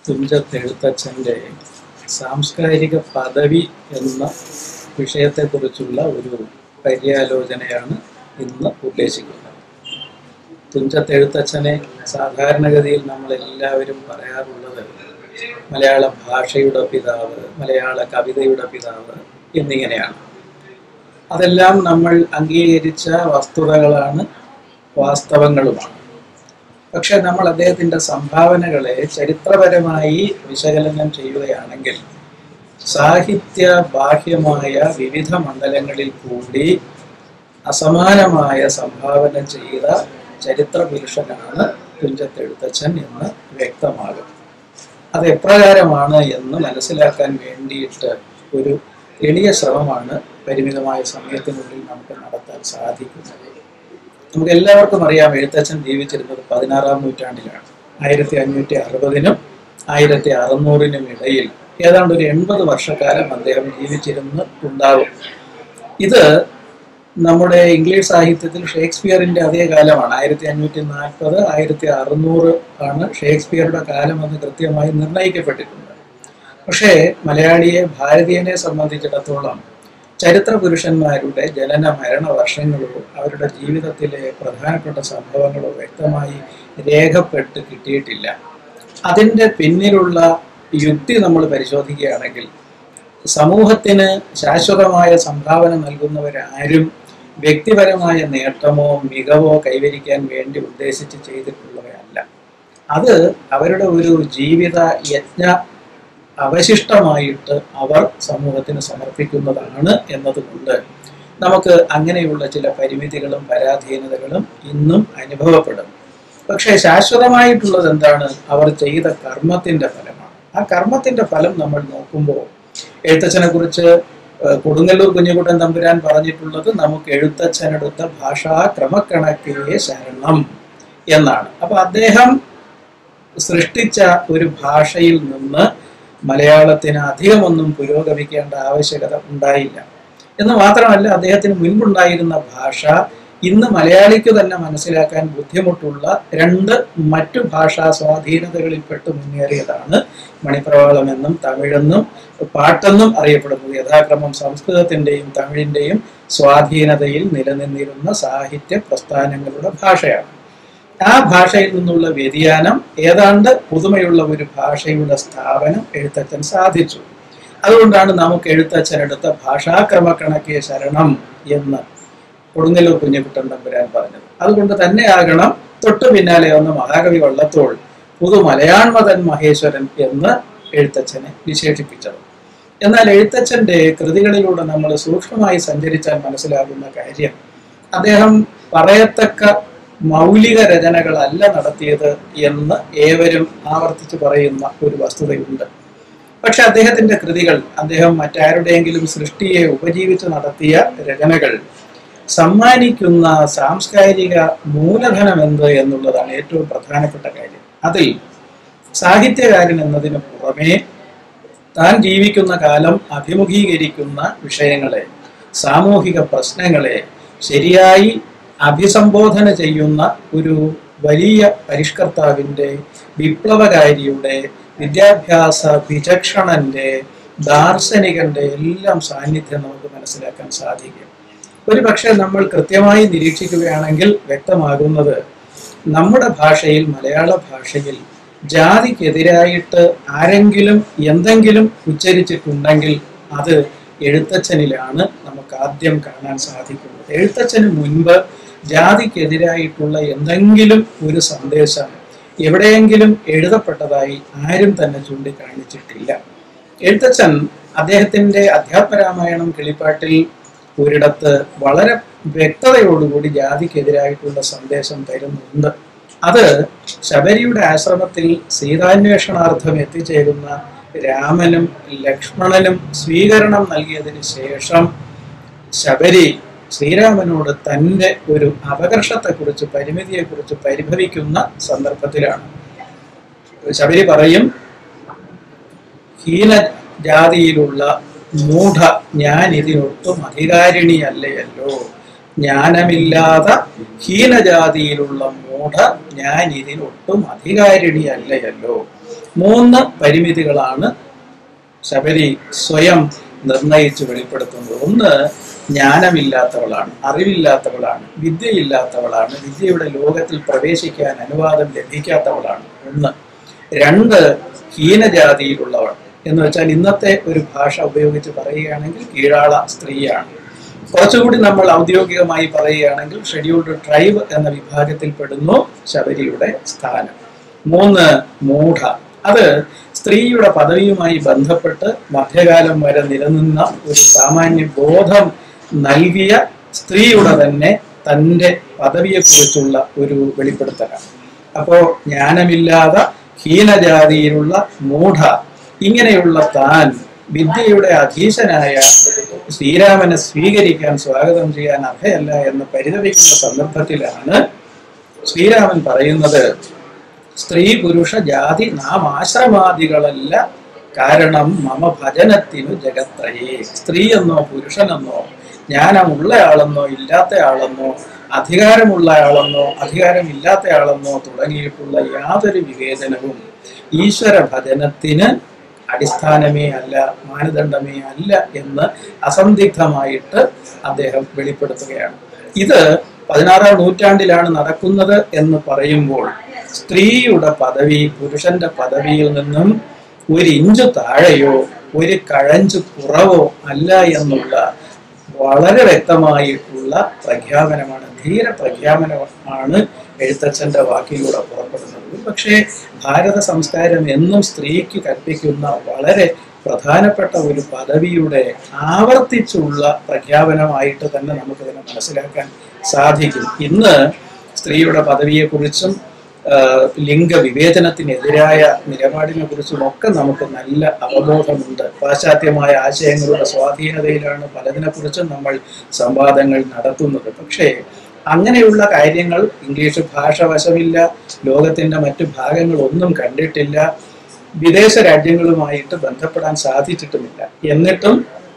തുഞ്ചത്തെഴുത്തച്ഛൻ്റെ സാംസ്കാരിക പദവി എന്ന വിഷയത്തെക്കുറിച്ചുള്ള ഒരു പര്യാലോചനയാണ് ഇന്ന് ഉദ്ദേശിക്കുന്നത് തുഞ്ചത്തെഴുത്തച്ഛനെ സാധാരണഗതിയിൽ നമ്മൾ എല്ലാവരും പറയാറുള്ളത് മലയാള ഭാഷയുടെ പിതാവ് മലയാള കവിതയുടെ പിതാവ് എന്നിങ്ങനെയാണ് അതെല്ലാം നമ്മൾ അംഗീകരിച്ച വസ്തുതകളാണ് വാസ്തവങ്ങളുമാണ് പക്ഷെ നമ്മൾ അദ്ദേഹത്തിൻ്റെ സംഭാവനകളെ ചരിത്രപരമായി വിശകലനം ചെയ്യുകയാണെങ്കിൽ സാഹിത്യ ബാഹ്യമായ വിവിധ മണ്ഡലങ്ങളിൽ കൂടി അസമാനമായ സംഭാവന ചെയ്ത ചരിത്ര പുരുഷനാണ് തുഞ്ചത്തെഴുത്തച്ഛൻ എന്ന് വ്യക്തമാകും അത് എപ്രകാരമാണ് എന്ന് മനസ്സിലാക്കാൻ വേണ്ടിയിട്ട് ഒരു എളിയ ശ്രമമാണ് പരിമിതമായ സമയത്തിനുള്ളിൽ നമുക്ക് നടത്താൻ സാധിക്കുന്നത് നമുക്ക് എല്ലാവർക്കും അറിയാം എഴുത്തച്ഛൻ ജീവിച്ചിരുന്നത് പതിനാറാം നൂറ്റാണ്ടിലാണ് ആയിരത്തി അഞ്ഞൂറ്റി അറുപതിനും ആയിരത്തി അറുന്നൂറിനും ഇടയിൽ ഏതാണ്ട് ഒരു എൺപത് വർഷക്കാലം അദ്ദേഹം ജീവിച്ചിരുന്നിട്ടുണ്ടാവും ഇത് നമ്മുടെ ഇംഗ്ലീഷ് സാഹിത്യത്തിൽ ഷേക്സ്പിയറിന്റെ അതേ കാലമാണ് ആയിരത്തി അഞ്ഞൂറ്റി നാൽപ്പത് ആയിരത്തി അറുന്നൂറ് ആണ് ഷേക്സ്പിയറുടെ കാലമെന്ന് കൃത്യമായി നിർണയിക്കപ്പെട്ടിട്ടുണ്ട് പക്ഷേ മലയാളിയെ ഭാരതീയനെ സംബന്ധിച്ചിടത്തോളം ചരിത്ര പുരുഷന്മാരുടെ ജനന മരണ വർഷങ്ങളോ അവരുടെ ജീവിതത്തിലെ പ്രധാനപ്പെട്ട സംഭവങ്ങളോ വ്യക്തമായി രേഖപ്പെട്ട് കിട്ടിയിട്ടില്ല അതിൻ്റെ പിന്നിലുള്ള യുക്തി നമ്മൾ പരിശോധിക്കുകയാണെങ്കിൽ സമൂഹത്തിന് ശാശ്വതമായ സംഭാവന നൽകുന്നവരാരും വ്യക്തിപരമായ നേട്ടമോ മികവോ കൈവരിക്കാൻ വേണ്ടി ഉദ്ദേശിച്ച് ചെയ്തിട്ടുള്ളവരല്ല അത് അവരുടെ ഒരു ജീവിത യജ്ഞ അവശിഷ്ടമായിട്ട് അവർ സമൂഹത്തിന് സമർപ്പിക്കുന്നതാണ് എന്നതുകൊണ്ട് നമുക്ക് അങ്ങനെയുള്ള ചില പരിമിതികളും പരാധീനതകളും ഇന്നും അനുഭവപ്പെടും പക്ഷേ ശാശ്വതമായിട്ടുള്ളത് എന്താണ് അവർ ചെയ്ത കർമ്മത്തിന്റെ ഫലമാണ് ആ കർമ്മത്തിന്റെ ഫലം നമ്മൾ നോക്കുമ്പോൾ എഴുത്തച്ഛനെ കുറിച്ച് കൊടുങ്ങല്ലൂർ കുഞ്ഞുകുട്ടൻ തമ്പുരാൻ പറഞ്ഞിട്ടുള്ളത് നമുക്ക് എഴുത്തച്ഛനെടുത്ത ഭാഷാ ക്രമക്കണക്കേ ശരണം എന്നാണ് അപ്പൊ അദ്ദേഹം സൃഷ്ടിച്ച ഒരു ഭാഷയിൽ നിന്ന് മലയാളത്തിന് അധികമൊന്നും പുരോഗമിക്കേണ്ട ആവശ്യകത ഉണ്ടായില്ല എന്ന് മാത്രമല്ല അദ്ദേഹത്തിന് മുൻപുണ്ടായിരുന്ന ഭാഷ ഇന്ന് മലയാളിക്ക് തന്നെ മനസ്സിലാക്കാൻ ബുദ്ധിമുട്ടുള്ള രണ്ട് മറ്റു ഭാഷാ സ്വാധീനതകളിൽപ്പെട്ട് മുന്നേറിയതാണ് മണിപ്രവാളം എന്നും തമിഴെന്നും പാട്ടെന്നും അറിയപ്പെടുന്നത് യഥാക്രമം സംസ്കൃതത്തിന്റെയും തമിഴിന്റെയും സ്വാധീനതയിൽ നിലനിന്നിരുന്ന സാഹിത്യ പ്രസ്ഥാനങ്ങളുടെ ഭാഷയാണ് ആ ഭാഷയിൽ നിന്നുള്ള വ്യതിയാനം ഏതാണ്ട് പുതുമയുള്ള ഒരു ഭാഷയുടെ സ്ഥാപനം എഴുത്തച്ഛൻ സാധിച്ചു അതുകൊണ്ടാണ് നമുക്ക് എഴുത്തച്ഛൻ എടുത്ത ഭാഷാക്രമക്കണക്കെ ശരണം എന്ന് കൊടുങ്ങല്ലൂർ കുഞ്ഞുകുട്ടൻ തമ്പുരാൻ പറഞ്ഞത് അതുകൊണ്ട് തന്നെയാകണം തൊട്ടു പിന്നാലെ വന്ന മഹാകവി വള്ളത്തോൾ പുതു മലയാൺമതൻ മഹേശ്വരൻ എന്ന് എഴുത്തച്ഛനെ വിശേഷിപ്പിച്ചത് എന്നാൽ എഴുത്തച്ഛന്റെ കൃതികളിലൂടെ നമ്മൾ സൂക്ഷ്മമായി സഞ്ചരിച്ചാൽ മനസ്സിലാകുന്ന കാര്യം അദ്ദേഹം പറയത്തക്ക മൗലിക രചനകളല്ല നടത്തിയത് എന്ന് ഏവരും ആവർത്തിച്ച് പറയുന്ന ഒരു വസ്തുതയുണ്ട് പക്ഷെ അദ്ദേഹത്തിന്റെ കൃതികൾ അദ്ദേഹം മറ്റാരുടെയെങ്കിലും സൃഷ്ടിയെ ഉപജീവിച്ച് നടത്തിയ രചനകൾ സമ്മാനിക്കുന്ന സാംസ്കാരിക മൂലധനം എന്ത് എന്നുള്ളതാണ് ഏറ്റവും പ്രധാനപ്പെട്ട കാര്യം അതിൽ സാഹിത്യകാരൻ എന്നതിന് പുറമേ താൻ ജീവിക്കുന്ന കാലം അഭിമുഖീകരിക്കുന്ന വിഷയങ്ങളെ സാമൂഹിക പ്രശ്നങ്ങളെ ശരിയായി അഭിസംബോധന ചെയ്യുന്ന ഒരു വലിയ പരിഷ്കർത്താവിൻ്റെ വിപ്ലവകാരിയുടെ വിദ്യാഭ്യാസ വിചക്ഷണന്റെ ദാർശനികന്റെ എല്ലാം സാന്നിധ്യം നമുക്ക് മനസ്സിലാക്കാൻ സാധിക്കും ഒരു പക്ഷേ നമ്മൾ കൃത്യമായി നിരീക്ഷിക്കുകയാണെങ്കിൽ വ്യക്തമാകുന്നത് നമ്മുടെ ഭാഷയിൽ മലയാള ഭാഷയിൽ ജാതിക്കെതിരായിട്ട് ആരെങ്കിലും എന്തെങ്കിലും ഉച്ചരിച്ചിട്ടുണ്ടെങ്കിൽ അത് എഴുത്തച്ഛനിലാണ് നമുക്ക് ആദ്യം കാണാൻ സാധിക്കുന്നത് എഴുത്തച്ഛന് മുൻപ് ജാതിക്കെതിരായിട്ടുള്ള എന്തെങ്കിലും ഒരു സന്ദേശം എവിടെയെങ്കിലും എഴുതപ്പെട്ടതായി ആരും തന്നെ ചൂണ്ടിക്കാണിച്ചിട്ടില്ല എഴുത്തച്ഛൻ അദ്ദേഹത്തിന്റെ അധ്യാത്മരാമായണം കിളിപ്പാട്ടിൽ ഒരിടത്ത് വളരെ വ്യക്തതയോടുകൂടി ജാതിക്കെതിരായിട്ടുള്ള സന്ദേശം തരുന്നുണ്ട് അത് ശബരിയുടെ ആശ്രമത്തിൽ സീതാന്വേഷണാർത്ഥം എത്തിച്ചേരുന്ന രാമനും ലക്ഷ്മണനും സ്വീകരണം നൽകിയതിന് ശേഷം ശബരി ശ്രീരാമനോട് തൻ്റെ ഒരു അപകർഷത്തെക്കുറിച്ച് പരിമിതിയെക്കുറിച്ച് പരിഭവിക്കുന്ന സന്ദർഭത്തിലാണ് ശബരി പറയും ഹീന ജാതിയിലുള്ള മൂഢ ഞാൻ ഇതിനൊട്ടും അധികാരിണിയല്ലയല്ലോ ജ്ഞാനമില്ലാത്ത ഹീനജാതിയിലുള്ള മൂഢ ഞാൻ ഇതിനൊട്ടും അധികാരിണിയല്ലയല്ലോ മൂന്ന് പരിമിതികളാണ് ശബരി സ്വയം നിർണയിച്ച് വെളിപ്പെടുത്തുന്നത് ഒന്ന് ജ്ഞാനമില്ലാത്തവളാണ് അറിവില്ലാത്തവളാണ് വിദ്യയില്ലാത്തവളാണ് വിദ്യയുടെ ലോകത്തിൽ പ്രവേശിക്കാൻ അനുവാദം ലഭിക്കാത്തവളാണ് ഒന്ന് രണ്ട് ഹീനജാതിയിലുള്ളവൾ എന്ന് വെച്ചാൽ ഇന്നത്തെ ഒരു ഭാഷ ഉപയോഗിച്ച് പറയുകയാണെങ്കിൽ കീഴാള സ്ത്രീയാണ് കുറച്ചുകൂടി നമ്മൾ ഔദ്യോഗികമായി പറയുകയാണെങ്കിൽ ഷെഡ്യൂൾഡ് ട്രൈബ് എന്ന വിഭാഗത്തിൽ പെടുന്നു ശബരിയുടെ സ്ഥാനം മൂന്ന് മൂഢ അത് സ്ത്രീയുടെ പദവിയുമായി ബന്ധപ്പെട്ട് മധ്യകാലം വരെ നിലനിന്ന ഒരു സാമാന്യ ബോധം നൽകിയ സ്ത്രീയുടെ തന്നെ തൻ്റെ പദവിയെക്കുറിച്ചുള്ള ഒരു വെളിപ്പെടുത്തലാണ് അപ്പോ ജ്ഞാനമില്ലാതെ ഹീനജാതിയിലുള്ള മൂഢ ഇങ്ങനെയുള്ള താൻ വിദ്യയുടെ അധീശനായ ശ്രീരാമനെ സ്വീകരിക്കാൻ സ്വാഗതം ചെയ്യാൻ അർഹയല്ല എന്ന് പരിതപിക്കുന്ന സന്ദർഭത്തിലാണ് ശ്രീരാമൻ പറയുന്നത് സ്ത്രീ പുരുഷ ജാതി നാം ആശ്രമാദികളല്ല കാരണം മമ ഭജനത്തിനു ജഗത്രയേ സ്ത്രീ എന്നോ പുരുഷനെന്നോ ജ്ഞാനമുള്ള ആളെന്നോ ഇല്ലാത്ത ആളെന്നോ അധികാരമുള്ള ആളെന്നോ അധികാരമില്ലാത്ത ആളെന്നോ തുടങ്ങിയിട്ടുള്ള യാതൊരു വിവേചനവും ഈശ്വര ഭജനത്തിന് അടിസ്ഥാനമേ അല്ല മാനദണ്ഡമേ അല്ല എന്ന് അസന്ദിഗ്ധമായിട്ട് അദ്ദേഹം വെളിപ്പെടുത്തുകയാണ് ഇത് പതിനാറാം നൂറ്റാണ്ടിലാണ് നടക്കുന്നത് എന്ന് പറയുമ്പോൾ സ്ത്രീയുടെ പദവി പുരുഷന്റെ പദവിയിൽ നിന്നും ഒരു ഇഞ്ച് താഴെയോ ഒരു കഴഞ്ച് കുറവോ അല്ല എന്നുള്ള വളരെ വ്യക്തമായിട്ടുള്ള പ്രഖ്യാപനമാണ് ധീര പ്രഖ്യാപനമാണ് എഴുത്തച്ഛന്റെ വാക്കിലൂടെ പുറപ്പെടുന്നത് പക്ഷേ ഭാരത സംസ്കാരം എന്നും സ്ത്രീക്ക് കൽപ്പിക്കുന്ന വളരെ പ്രധാനപ്പെട്ട ഒരു പദവിയുടെ ആവർത്തിച്ചുള്ള പ്രഖ്യാപനമായിട്ട് തന്നെ നമുക്കിതിനെ മനസ്സിലാക്കാൻ സാധിക്കും ഇന്ന് സ്ത്രീയുടെ പദവിയെക്കുറിച്ചും ആഹ് ലിംഗവിവേചനത്തിനെതിരായ നിലപാടിനെ കുറിച്ചും ഒക്കെ നമുക്ക് നല്ല അവബോധമുണ്ട് പാശ്ചാത്യമായ ആശയങ്ങളുടെ സ്വാധീനതയിലാണ് പലതിനെക്കുറിച്ചും നമ്മൾ സംവാദങ്ങൾ നടത്തുന്നത് പക്ഷേ അങ്ങനെയുള്ള കാര്യങ്ങൾ ഇംഗ്ലീഷ് ഭാഷ വശമില്ല ലോകത്തിന്റെ മറ്റു ഭാഗങ്ങളൊന്നും കണ്ടിട്ടില്ല വിദേശ രാജ്യങ്ങളുമായിട്ട് ബന്ധപ്പെടാൻ സാധിച്ചിട്ടുമില്ല എന്നിട്ടും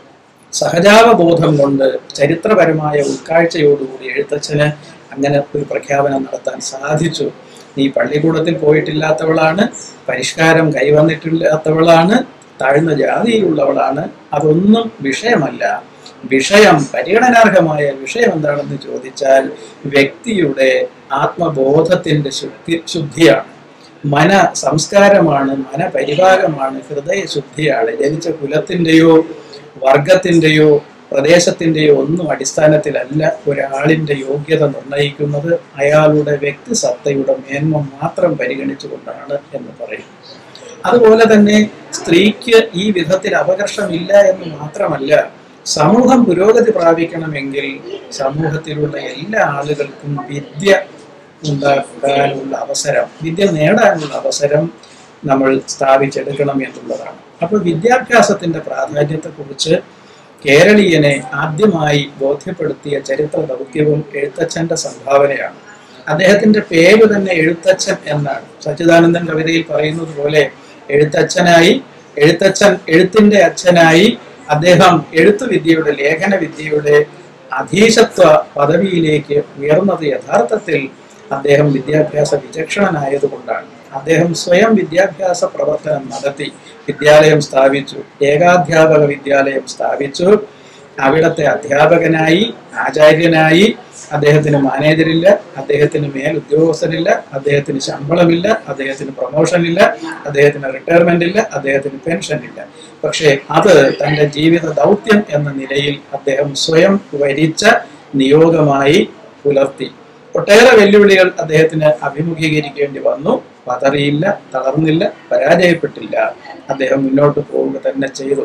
സഹജാവബോധം കൊണ്ട് ചരിത്രപരമായ ഉൾക്കാഴ്ചയോടുകൂടി എഴുത്തച്ഛന് അങ്ങനെ ഒരു പ്രഖ്യാപനം നടത്താൻ സാധിച്ചു നീ പള്ളിക്കൂടത്തിൽ പോയിട്ടില്ലാത്തവളാണ് പരിഷ്കാരം കൈവന്നിട്ടില്ലാത്തവളാണ് താഴ്ന്ന ജാതിയിലുള്ളവളാണ് അതൊന്നും വിഷയമല്ല വിഷയം പരിഗണനാർഹമായ വിഷയം എന്താണെന്ന് ചോദിച്ചാൽ വ്യക്തിയുടെ ആത്മബോധത്തിന്റെ ശുദ്ധി ശുദ്ധിയാണ് മന സംസ്കാരമാണ് മനപരിഭാഗമാണ് ഹൃദയശുദ്ധിയാണ് ജനിച്ച കുലത്തിൻ്റെയോ വർഗത്തിൻ്റെയോ പ്രദേശത്തിൻ്റെയോ ഒന്നും അടിസ്ഥാനത്തിലല്ല ഒരാളിൻ്റെ യോഗ്യത നിർണ്ണയിക്കുന്നത് അയാളുടെ വ്യക്തിസത്തയുടെ മേന്മ മാത്രം പരിഗണിച്ചുകൊണ്ടാണ് എന്ന് പറയും അതുപോലെ തന്നെ സ്ത്രീക്ക് ഈ വിധത്തിൽ അപകർഷമില്ല എന്ന് മാത്രമല്ല സമൂഹം പുരോഗതി പ്രാപിക്കണമെങ്കിൽ സമൂഹത്തിലുള്ള എല്ലാ ആളുകൾക്കും വിദ്യ ഉണ്ടാക്കാനുള്ള അവസരം വിദ്യ നേടാനുള്ള അവസരം നമ്മൾ സ്ഥാപിച്ചെടുക്കണം എന്നുള്ളതാണ് അപ്പോൾ വിദ്യാഭ്യാസത്തിന്റെ പ്രാധാന്യത്തെക്കുറിച്ച് കേരളീയനെ ആദ്യമായി ബോധ്യപ്പെടുത്തിയ ചരിത്ര ദൗത്യവും എഴുത്തച്ഛന്റെ സംഭാവനയാണ് അദ്ദേഹത്തിന്റെ പേര് തന്നെ എഴുത്തച്ഛൻ എന്നാണ് സച്ചിദാനന്ദൻ കവിതയിൽ പറയുന്നത് പോലെ എഴുത്തച്ഛനായി എഴുത്തച്ഛൻ എഴുത്തിന്റെ അച്ഛനായി അദ്ദേഹം എഴുത്തുവിദ്യയുടെ ലേഖന വിദ്യയുടെ അധീശത്വ പദവിയിലേക്ക് ഉയർന്നത് യഥാർത്ഥത്തിൽ അദ്ദേഹം വിദ്യാഭ്യാസ വിചക്ഷണനായതുകൊണ്ടാണ് അദ്ദേഹം സ്വയം വിദ്യാഭ്യാസ പ്രവർത്തനം നടത്തി വിദ്യാലയം സ്ഥാപിച്ചു ഏകാധ്യാപക വിദ്യാലയം സ്ഥാപിച്ചു അവിടത്തെ അധ്യാപകനായി ആചാര്യനായി അദ്ദേഹത്തിന് മാനേജറില്ല അദ്ദേഹത്തിന് മേൽ ഉദ്യോഗസ്ഥരില്ല അദ്ദേഹത്തിന് ശമ്പളമില്ല അദ്ദേഹത്തിന് പ്രൊമോഷൻ ഇല്ല അദ്ദേഹത്തിന് റിട്ടയർമെന്റ് ഇല്ല അദ്ദേഹത്തിന് പെൻഷൻ ഇല്ല പക്ഷേ അത് തന്റെ ജീവിത ദൗത്യം എന്ന നിലയിൽ അദ്ദേഹം സ്വയം വരിച്ച നിയോഗമായി പുലർത്തി ഒട്ടേറെ വെല്ലുവിളികൾ അദ്ദേഹത്തിന് അഭിമുഖീകരിക്കേണ്ടി വന്നു പതറിയില്ല തളർന്നില്ല പരാജയപ്പെട്ടില്ല അദ്ദേഹം മുന്നോട്ട് പോവുക തന്നെ ചെയ്തു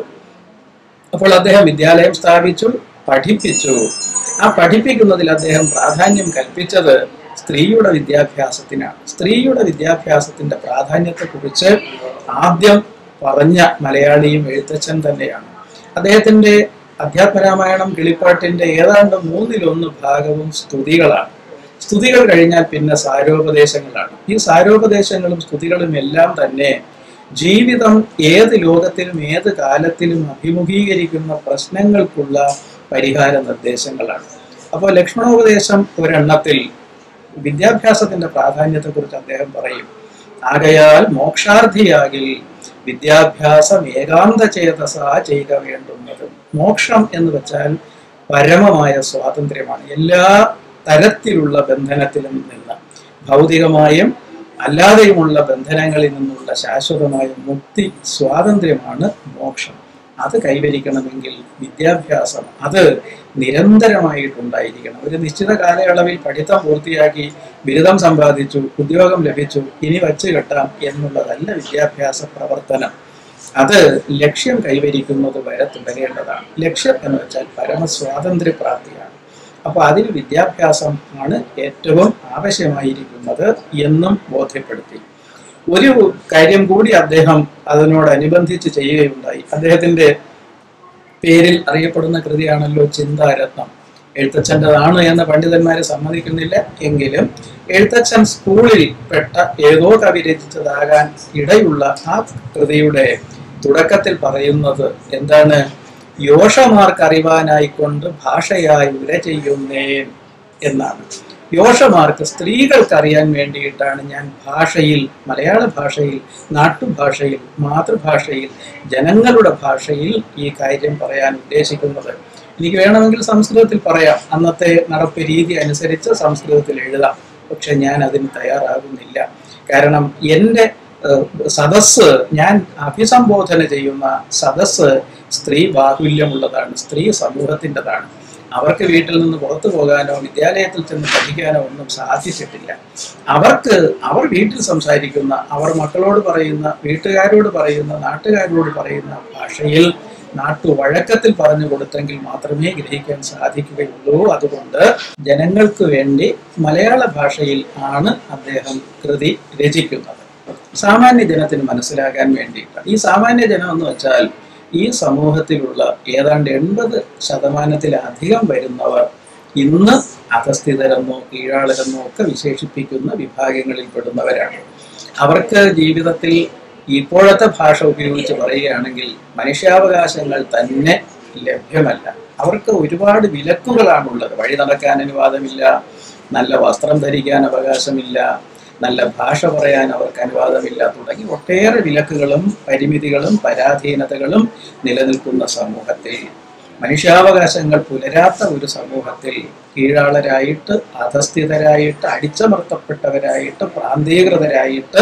അപ്പോൾ അദ്ദേഹം വിദ്യാലയം സ്ഥാപിച്ചു പഠിപ്പിച്ചു ആ പഠിപ്പിക്കുന്നതിൽ അദ്ദേഹം പ്രാധാന്യം കൽപ്പിച്ചത് സ്ത്രീയുടെ വിദ്യാഭ്യാസത്തിനാണ് സ്ത്രീയുടെ വിദ്യാഭ്യാസത്തിന്റെ പ്രാധാന്യത്തെക്കുറിച്ച് ആദ്യം പറഞ്ഞ മലയാളിയും എഴുത്തച്ഛൻ തന്നെയാണ് അദ്ദേഹത്തിന്റെ അധ്യാത്മരാമായണം കിളിപ്പാട്ടിന്റെ ഏതാണ്ട് മൂന്നിലൊന്ന് ഭാഗവും സ്തുതികളാണ് സ്തുതികൾ കഴിഞ്ഞാൽ പിന്നെ സാരോപദേശങ്ങളാണ് ഈ സാരോപദേശങ്ങളും സ്തുതികളും എല്ലാം തന്നെ ജീവിതം ഏത് ലോകത്തിലും ഏത് കാലത്തിലും അഭിമുഖീകരിക്കുന്ന പ്രശ്നങ്ങൾക്കുള്ള പരിഹാര നിർദ്ദേശങ്ങളാണ് അപ്പോൾ ലക്ഷ്മണോപദേശം ഒരെണ്ണത്തിൽ വിദ്യാഭ്യാസത്തിന്റെ പ്രാധാന്യത്തെക്കുറിച്ച് അദ്ദേഹം പറയും ആകയാൽ മോക്ഷാർത്ഥിയാകിൽ വിദ്യാഭ്യാസം ഏകാന്ത ചേതസ ചെയ്യുക വേണ്ടുന്നത് മോക്ഷം എന്ന് വെച്ചാൽ പരമമായ സ്വാതന്ത്ര്യമാണ് എല്ലാ തരത്തിലുള്ള ബന്ധനത്തിലും നിന്ന് ഭൗതികമായും അല്ലാതെയുമുള്ള ബന്ധനങ്ങളിൽ നിന്നുള്ള ശാശ്വതമായ മുക്തി സ്വാതന്ത്ര്യമാണ് മോക്ഷം അത് കൈവരിക്കണമെങ്കിൽ വിദ്യാഭ്യാസം അത് നിരന്തരമായിട്ടുണ്ടായിരിക്കണം ഒരു നിശ്ചിത കാലയളവിൽ പഠിത്തം പൂർത്തിയാക്കി ബിരുദം സമ്പാദിച്ചു ഉദ്യോഗം ലഭിച്ചു ഇനി വച്ച് കെട്ടാം എന്നുള്ളതല്ല വിദ്യാഭ്യാസ പ്രവർത്തനം അത് ലക്ഷ്യം കൈവരിക്കുന്നത് വരെ തുടരേണ്ടതാണ് ലക്ഷ്യം എന്ന് വെച്ചാൽ പരമസ്വാതന്ത്ര്യ പ്രാപ്തിയാണ് അപ്പൊ അതിന് വിദ്യാഭ്യാസം ആണ് ഏറ്റവും ആവശ്യമായിരിക്കുന്നത് എന്നും ബോധ്യപ്പെടുത്തി ഒരു കാര്യം കൂടി അദ്ദേഹം അതിനോടനുബന്ധിച്ച് ചെയ്യുകയുണ്ടായി അദ്ദേഹത്തിന്റെ പേരിൽ അറിയപ്പെടുന്ന കൃതിയാണല്ലോ ചിന്താരത്നം എഴുത്തച്ഛൻ്റെതാണ് എന്ന് പണ്ഡിതന്മാരെ സമ്മതിക്കുന്നില്ല എങ്കിലും എഴുത്തച്ഛൻ സ്കൂളിൽ പെട്ട ഏതോ കവി രചിച്ചതാകാൻ ഇടയുള്ള ആ കൃതിയുടെ തുടക്കത്തിൽ പറയുന്നത് എന്താണ് യോഷമാർക്ക് അറിവാനായിക്കൊണ്ട് ഭാഷയായി ഉര ചെയ്യുന്നേൻ എന്നാണ് യോഷമാർക്ക് സ്ത്രീകൾക്ക് അറിയാൻ വേണ്ടിയിട്ടാണ് ഞാൻ ഭാഷയിൽ മലയാള ഭാഷയിൽ നാട്ടുഭാഷയിൽ മാതൃഭാഷയിൽ ജനങ്ങളുടെ ഭാഷയിൽ ഈ കാര്യം പറയാൻ ഉദ്ദേശിക്കുന്നത് എനിക്ക് വേണമെങ്കിൽ സംസ്കൃതത്തിൽ പറയാം അന്നത്തെ നടപ്പ് രീതി അനുസരിച്ച് സംസ്കൃതത്തിൽ എഴുതാം പക്ഷെ ഞാൻ അതിന് തയ്യാറാകുന്നില്ല കാരണം എൻ്റെ ഏഹ്, സദസ്സ് ഞാൻ അഭിസംബോധന ചെയ്യുന്ന സദസ്സ് സ്ത്രീ ബാഹുല്യമുള്ളതാണ് സ്ത്രീ സമൂഹത്തിൻ്റെതാണ് അവർക്ക് വീട്ടിൽ നിന്ന് പുറത്തു പോകാനോ വിദ്യാലയത്തിൽ ചെന്ന് പഠിക്കാനോ ഒന്നും സാധിച്ചിട്ടില്ല അവർക്ക് അവർ വീട്ടിൽ സംസാരിക്കുന്ന അവർ മക്കളോട് പറയുന്ന വീട്ടുകാരോട് പറയുന്ന നാട്ടുകാരോട് പറയുന്ന ഭാഷയിൽ നാട്ടുവഴക്കത്തിൽ പറഞ്ഞു കൊടുത്തെങ്കിൽ മാത്രമേ ഗ്രഹിക്കാൻ സാധിക്കുകയുള്ളൂ അതുകൊണ്ട് ജനങ്ങൾക്ക് വേണ്ടി മലയാള ഭാഷയിൽ ആണ് അദ്ദേഹം കൃതി രചിക്കുന്നത് സാമാന്യ ജനത്തിന് മനസ്സിലാകാൻ വേണ്ടിയിട്ട് ഈ സാമാന്യ ജനം എന്ന് വെച്ചാൽ ഈ സമൂഹത്തിലുള്ള ഏതാണ്ട് എൺപത് ശതമാനത്തിലധികം വരുന്നവർ ഇന്ന് അധസ്ഥിതരെന്നോ കീഴാളരെന്നോ ഒക്കെ വിശേഷിപ്പിക്കുന്ന വിഭാഗങ്ങളിൽ പെടുന്നവരാണ് അവർക്ക് ജീവിതത്തിൽ ഇപ്പോഴത്തെ ഭാഷ ഉപയോഗിച്ച് പറയുകയാണെങ്കിൽ മനുഷ്യാവകാശങ്ങൾ തന്നെ ലഭ്യമല്ല അവർക്ക് ഒരുപാട് വിലക്കുകളാണുള്ളത് വഴി നടക്കാൻ അനുവാദമില്ല നല്ല വസ്ത്രം ധരിക്കാൻ അവകാശമില്ല നല്ല ഭാഷ പറയാൻ അവർക്ക് അനുവാദമില്ല തുടങ്ങി ഒട്ടേറെ വിലക്കുകളും പരിമിതികളും പരാധീനതകളും നിലനിൽക്കുന്ന സമൂഹത്തിൽ മനുഷ്യാവകാശങ്ങൾ പുലരാത്ത ഒരു സമൂഹത്തിൽ കീഴാളരായിട്ട് അധസ്ഥിതരായിട്ട് അടിച്ചമർത്തപ്പെട്ടവരായിട്ട് പ്രാന്തീകൃതരായിട്ട്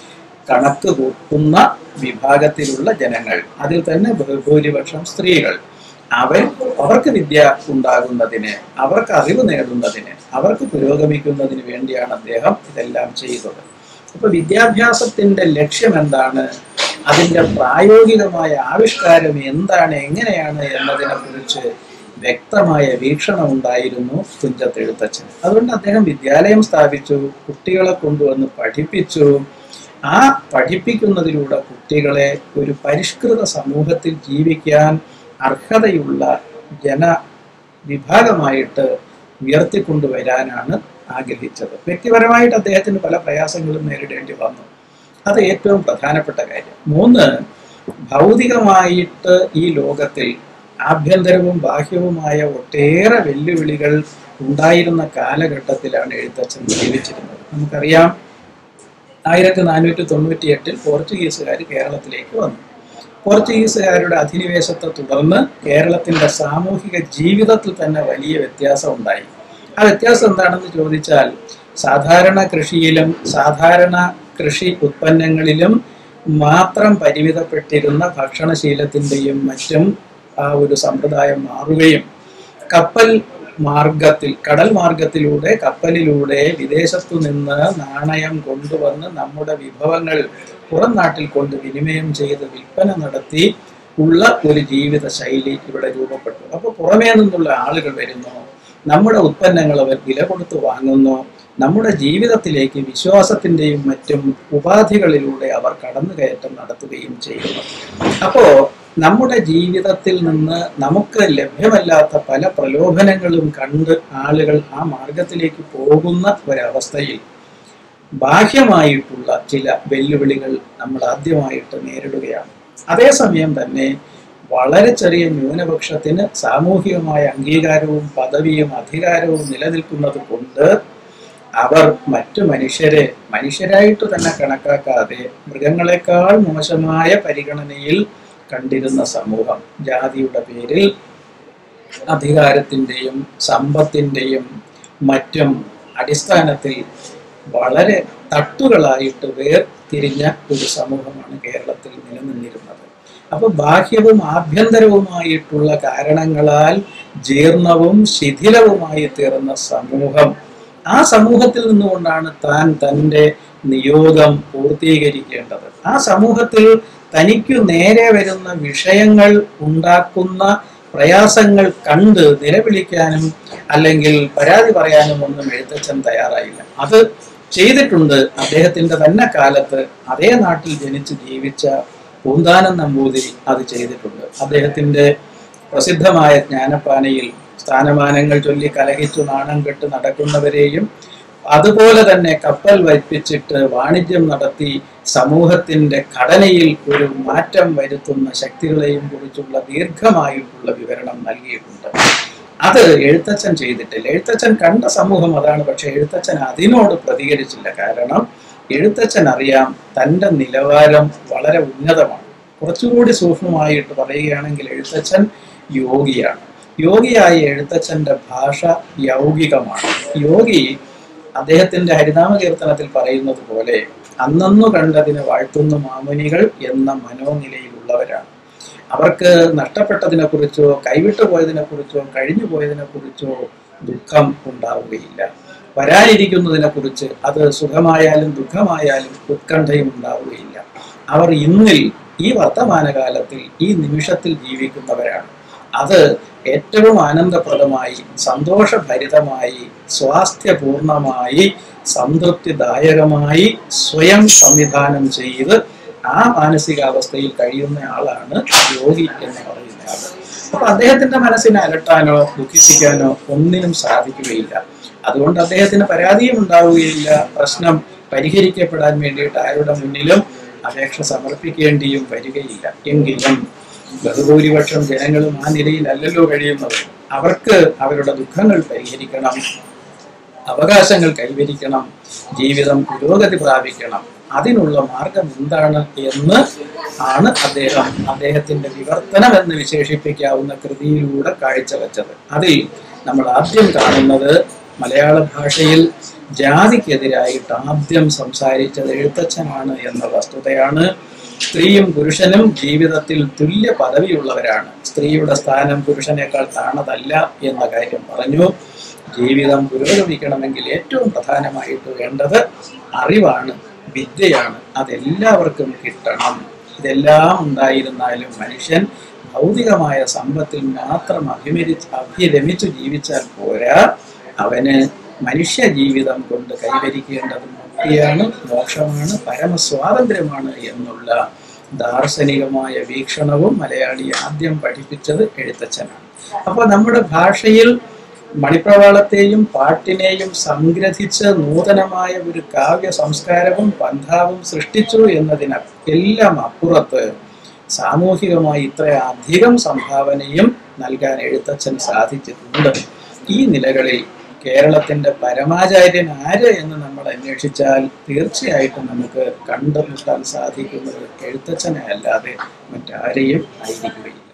കണക്ക് കൂട്ടുന്ന വിഭാഗത്തിലുള്ള ജനങ്ങൾ അതിൽ തന്നെ ബഹുഭൂരിപക്ഷം സ്ത്രീകൾ അവർ അവർക്ക് വിദ്യ ഉണ്ടാകുന്നതിന് അവർക്ക് അറിവ് നേടുന്നതിന് അവർക്ക് പുരോഗമിക്കുന്നതിന് വേണ്ടിയാണ് അദ്ദേഹം ഇതെല്ലാം ചെയ്തത് അപ്പൊ വിദ്യാഭ്യാസത്തിന്റെ ലക്ഷ്യം എന്താണ് അതിന്റെ പ്രായോഗികമായ ആവിഷ്കാരം എന്താണ് എങ്ങനെയാണ് എന്നതിനെ കുറിച്ച് വ്യക്തമായ വീക്ഷണം ഉണ്ടായിരുന്നു തുഞ്ചത്തെഴുത്തച്ഛൻ അതുകൊണ്ട് അദ്ദേഹം വിദ്യാലയം സ്ഥാപിച്ചു കുട്ടികളെ കൊണ്ടുവന്ന് പഠിപ്പിച്ചു ആ പഠിപ്പിക്കുന്നതിലൂടെ കുട്ടികളെ ഒരു പരിഷ്കൃത സമൂഹത്തിൽ ജീവിക്കാൻ അർഹതയുള്ള ജന വിഭാഗമായിട്ട് ഉയർത്തിക്കൊണ്ടുവരാനാണ് ആഗ്രഹിച്ചത് വ്യക്തിപരമായിട്ട് അദ്ദേഹത്തിന് പല പ്രയാസങ്ങളും നേരിടേണ്ടി വന്നു അത് ഏറ്റവും പ്രധാനപ്പെട്ട കാര്യം മൂന്ന് ഭൗതികമായിട്ട് ഈ ലോകത്തിൽ ആഭ്യന്തരവും ബാഹ്യവുമായ ഒട്ടേറെ വെല്ലുവിളികൾ ഉണ്ടായിരുന്ന കാലഘട്ടത്തിലാണ് എഴുത്തച്ഛൻ ജീവിച്ചിരുന്നത് നമുക്കറിയാം ആയിരത്തി നാനൂറ്റി തൊണ്ണൂറ്റി എട്ടിൽ പോർച്ചുഗീസുകാർ കേരളത്തിലേക്ക് വന്നു പോർച്ചുഗീസുകാരുടെ അധിനിവേശത്തെ തുടർന്ന് കേരളത്തിന്റെ സാമൂഹിക ജീവിതത്തിൽ തന്നെ വലിയ വ്യത്യാസം ഉണ്ടായി ആ വ്യത്യാസം എന്താണെന്ന് ചോദിച്ചാൽ സാധാരണ കൃഷിയിലും സാധാരണ കൃഷി ഉത്പന്നങ്ങളിലും മാത്രം പരിമിതപ്പെട്ടിരുന്ന ഭക്ഷണശീലത്തിൻ്റെയും മറ്റും ആ ഒരു സമ്പ്രദായം മാറുകയും കപ്പൽ മാർഗത്തിൽ കടൽ മാർഗത്തിലൂടെ കപ്പലിലൂടെ വിദേശത്തു നിന്ന് നാണയം കൊണ്ടുവന്ന് നമ്മുടെ വിഭവങ്ങൾ പുറം നാട്ടിൽ കൊണ്ട് വിനിമയം ചെയ്ത് വിൽപ്പന നടത്തി ഉള്ള ഒരു ജീവിത ശൈലി ഇവിടെ രൂപപ്പെട്ടു അപ്പോൾ പുറമേ നിന്നുള്ള ആളുകൾ വരുന്നു നമ്മുടെ ഉത്പന്നങ്ങൾ അവർ വില കൊടുത്ത് വാങ്ങുന്നു നമ്മുടെ ജീവിതത്തിലേക്ക് വിശ്വാസത്തിന്റെയും മറ്റും ഉപാധികളിലൂടെ അവർ കടന്നുകയറ്റം നടത്തുകയും ചെയ്യുന്നു അപ്പോ നമ്മുടെ ജീവിതത്തിൽ നിന്ന് നമുക്ക് ലഭ്യമല്ലാത്ത പല പ്രലോഭനങ്ങളും കണ്ട് ആളുകൾ ആ മാർഗത്തിലേക്ക് പോകുന്ന ഒരവസ്ഥയിൽ ബാഹ്യമായിട്ടുള്ള ചില വെല്ലുവിളികൾ നമ്മൾ ആദ്യമായിട്ട് നേരിടുകയാണ് അതേസമയം തന്നെ വളരെ ചെറിയ ന്യൂനപക്ഷത്തിന് സാമൂഹികമായ അംഗീകാരവും പദവിയും അധികാരവും നിലനിൽക്കുന്നത് കൊണ്ട് അവർ മറ്റു മനുഷ്യരെ മനുഷ്യരായിട്ട് തന്നെ കണക്കാക്കാതെ മൃഗങ്ങളെക്കാൾ മോശമായ പരിഗണനയിൽ കണ്ടിരുന്ന സമൂഹം ജാതിയുടെ പേരിൽ അധികാരത്തിൻ്റെയും സമ്പത്തിൻ്റെയും മറ്റും അടിസ്ഥാനത്തിൽ വളരെ തട്ടുകളായിട്ട് വേർതിരിഞ്ഞ ഒരു സമൂഹമാണ് കേരളത്തിൽ നിലനിന്നിരുന്നത് അപ്പൊ ബാഹ്യവും ആഭ്യന്തരവുമായിട്ടുള്ള കാരണങ്ങളാൽ ജീർണവും ശിഥിലവുമായി തീർന്ന സമൂഹം ആ സമൂഹത്തിൽ നിന്നുകൊണ്ടാണ് താൻ തൻ്റെ നിയോഗം പൂർത്തീകരിക്കേണ്ടത് ആ സമൂഹത്തിൽ തനിക്കു നേരെ വരുന്ന വിഷയങ്ങൾ ഉണ്ടാക്കുന്ന പ്രയാസങ്ങൾ കണ്ട് നിലവിളിക്കാനും അല്ലെങ്കിൽ പരാതി പറയാനും ഒന്നും എഴുത്തച്ഛൻ തയ്യാറായില്ല അത് ചെയ്തിട്ടുണ്ട് അദ്ദേഹത്തിന്റെ തന്നെ കാലത്ത് അതേ നാട്ടിൽ ജനിച്ച് ജീവിച്ച പൂന്താനം നമ്പൂതിരി അത് ചെയ്തിട്ടുണ്ട് അദ്ദേഹത്തിന്റെ പ്രസിദ്ധമായ ജ്ഞാനപ്പാനയിൽ സ്ഥാനമാനങ്ങൾ ചൊല്ലി കലഹിച്ചു നാണം കെട്ട് നടക്കുന്നവരെയും അതുപോലെ തന്നെ കപ്പൽ വയ്പ്പിച്ചിട്ട് വാണിജ്യം നടത്തി സമൂഹത്തിന്റെ ഘടനയിൽ ഒരു മാറ്റം വരുത്തുന്ന ശക്തികളെയും കുറിച്ചുള്ള ദീർഘമായിട്ടുള്ള വിവരണം നൽകിയിട്ടുണ്ട് അത് എഴുത്തച്ഛൻ ചെയ്തിട്ടില്ല എഴുത്തച്ഛൻ കണ്ട സമൂഹം അതാണ് പക്ഷെ എഴുത്തച്ഛൻ അതിനോട് പ്രതികരിച്ചില്ല കാരണം എഴുത്തച്ഛൻ അറിയാം തൻ്റെ നിലവാരം വളരെ ഉന്നതമാണ് കുറച്ചുകൂടി സൂക്ഷ്മമായിട്ട് പറയുകയാണെങ്കിൽ എഴുത്തച്ഛൻ യോഗിയാണ് യോഗിയായ എഴുത്തച്ഛൻ്റെ ഭാഷ യൗകികമാണ് യോഗി അദ്ദേഹത്തിന്റെ ഹരിനാമ കീർത്തനത്തിൽ പറയുന്നത് പോലെ അന്നന്നു കണ്ടതിന് വാഴ്ത്തുന്ന മാമുനികൾ എന്ന മനോനിലയിലുള്ളവരാണ് അവർക്ക് നഷ്ടപ്പെട്ടതിനെ കുറിച്ചോ കൈവിട്ടു പോയതിനെ കുറിച്ചോ കഴിഞ്ഞു പോയതിനെ കുറിച്ചോ ദുഃഖം ഉണ്ടാവുകയില്ല വരാനിരിക്കുന്നതിനെ കുറിച്ച് അത് സുഖമായാലും ദുഃഖമായാലും ഉത്കണ്ഠയും ഉണ്ടാവുകയില്ല അവർ ഇന്നിൽ ഈ വർത്തമാനകാലത്തിൽ ഈ നിമിഷത്തിൽ ജീവിക്കുന്നവരാണ് അത് ഏറ്റവും ആനന്ദപ്രദമായി സന്തോഷഭരിതമായി സ്വാസ്ഥ്യപൂർണമായി സംതൃപ്തിദായകമായി സ്വയം സംവിധാനം ചെയ്ത് ആ മാനസികാവസ്ഥയിൽ കഴിയുന്ന ആളാണ് യോഗി എന്ന് പറയുന്ന ആള് അപ്പൊ അദ്ദേഹത്തിന്റെ മനസ്സിനെ അലട്ടാനോ ദുഃഖിപ്പിക്കാനോ ഒന്നിനും സാധിക്കുകയില്ല അതുകൊണ്ട് അദ്ദേഹത്തിന് പരാതിയും ഉണ്ടാവുകയില്ല പ്രശ്നം പരിഹരിക്കപ്പെടാൻ വേണ്ടിയിട്ട് ആരുടെ മുന്നിലും അപേക്ഷ സമർപ്പിക്കേണ്ടിയും വരികയില്ല എങ്കിലും ബഹുഭൂരിപക്ഷം ജനങ്ങളും ആ നിലയിലല്ലല്ലോ കഴിയുന്നത് അവർക്ക് അവരുടെ ദുഃഖങ്ങൾ പരിഹരിക്കണം അവകാശങ്ങൾ കൈവരിക്കണം ജീവിതം പുരോഗതി പ്രാപിക്കണം അതിനുള്ള മാർഗം എന്താണ് എന്ന് ആണ് അദ്ദേഹം അദ്ദേഹത്തിന്റെ വിവർത്തനം എന്ന് വിശേഷിപ്പിക്കാവുന്ന കൃതിയിലൂടെ കാഴ്ചവെച്ചത് അതിൽ നമ്മൾ ആദ്യം കാണുന്നത് മലയാള ഭാഷയിൽ ജാതിക്കെതിരായിട്ട് ആദ്യം സംസാരിച്ചത് എഴുത്തച്ഛനാണ് എന്ന വസ്തുതയാണ് സ്ത്രീയും പുരുഷനും ജീവിതത്തിൽ തുല്യ പദവിയുള്ളവരാണ് സ്ത്രീയുടെ സ്ഥാനം പുരുഷനേക്കാൾ താണതല്ല എന്ന കാര്യം പറഞ്ഞു ജീവിതം പുരോഗമിക്കണമെങ്കിൽ ഏറ്റവും പ്രധാനമായിട്ട് വേണ്ടത് അറിവാണ് വിദ്യയാണ് അതെല്ലാവർക്കും കിട്ടണം ഇതെല്ലാം ഉണ്ടായിരുന്നാലും മനുഷ്യൻ ഭൗതികമായ സമ്പത്തിൽ മാത്രം അഭിമരിച്ച് അഭിരമിച്ചു ജീവിച്ചാൽ പോരാ അവന് മനുഷ്യ ജീവിതം കൊണ്ട് കൈവരിക്കേണ്ടത് മുക്തിയാണ് മോക്ഷമാണ് പരമസ്വാതന്ത്ര്യമാണ് എന്നുള്ള ദാർശനികമായ വീക്ഷണവും മലയാളി ആദ്യം പഠിപ്പിച്ചത് എഴുത്തച്ഛനാണ് അപ്പോൾ നമ്മുടെ ഭാഷയിൽ മണിപ്രവാളത്തെയും പാട്ടിനെയും സംഗ്രഹിച്ച് നൂതനമായ ഒരു കാവ്യ സംസ്കാരവും പന്ഥാവും സൃഷ്ടിച്ചു എന്നതിന് എല്ലാം അപ്പുറത്ത് സാമൂഹികമായി ഇത്രയധികം സംഭാവനയും നൽകാൻ എഴുത്തച്ഛൻ സാധിച്ചിട്ടുണ്ട് ഈ നിലകളിൽ കേരളത്തിന്റെ പരമാചാര്യൻ ആര് എന്ന് നമ്മൾ അന്വേഷിച്ചാൽ തീർച്ചയായിട്ടും നമുക്ക് കണ്ടുമുട്ടാൻ സാധിക്കുന്നത് എഴുത്തച്ഛനെ അല്ലാതെ മറ്റാരെയും ആയിരിക്കുകയില്ല